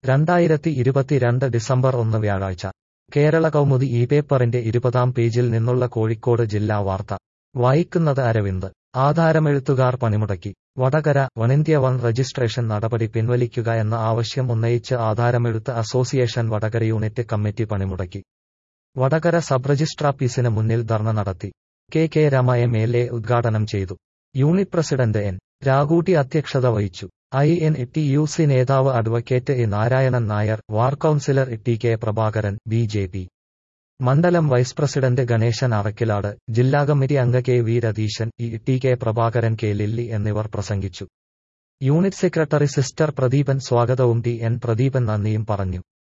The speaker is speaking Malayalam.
രണ്ടായിരത്തി ഇരുപത്തിരണ്ട് ഡിസംബർ ഒന്ന് വ്യാഴാഴ്ച കേരള കൗമുദി ഈ പേപ്പറിന്റെ ഇരുപതാം പേജിൽ നിന്നുള്ള കോഴിക്കോട് ജില്ലാ വാർത്ത വായിക്കുന്നത് അരവിന്ദ് ആധാരമെഴുത്തുകാർ പണിമുടക്കി വടകര വണിന്ത്യ വൺ രജിസ്ട്രേഷൻ നടപടി പിൻവലിക്കുക എന്ന ആവശ്യം ഉന്നയിച്ച് ആധാരമെഴുത്ത് അസോസിയേഷൻ വടകര യൂണിറ്റ് കമ്മിറ്റി പണിമുടക്കി വടകര സബ് രജിസ്ട്രാഫീസിന് മുന്നിൽ ധർണ നടത്തി K K Rama M L A ഉദ്ഘാടനം ചെയ്തു യൂണിറ്റ് പ്രസിഡന്റ് എൻ രാഗൂട്ടി അധ്യക്ഷത വഹിച്ചു I N T U C നേതാവ് advocate A Narayanan Nair ward councillor T K Prabhakaran B J P മണ്ഡലം വൈസ് പ്രസിഡന്റ് ഗണേശൻ അറക്കിലാട് ജില്ലാ കമ്മിറ്റി അംഗ K V Ratheeshan E T K Prabhakaran K Lilly എന്നിവർ പ്രസംഗിച്ചു യൂണിറ്റ് സെക്രട്ടറി സിസ്റ്റർ പ്രദീപൻ സ്വാഗതവും ടി എൻ പ്രദീപൻ നന്ദിയും പറഞ്ഞു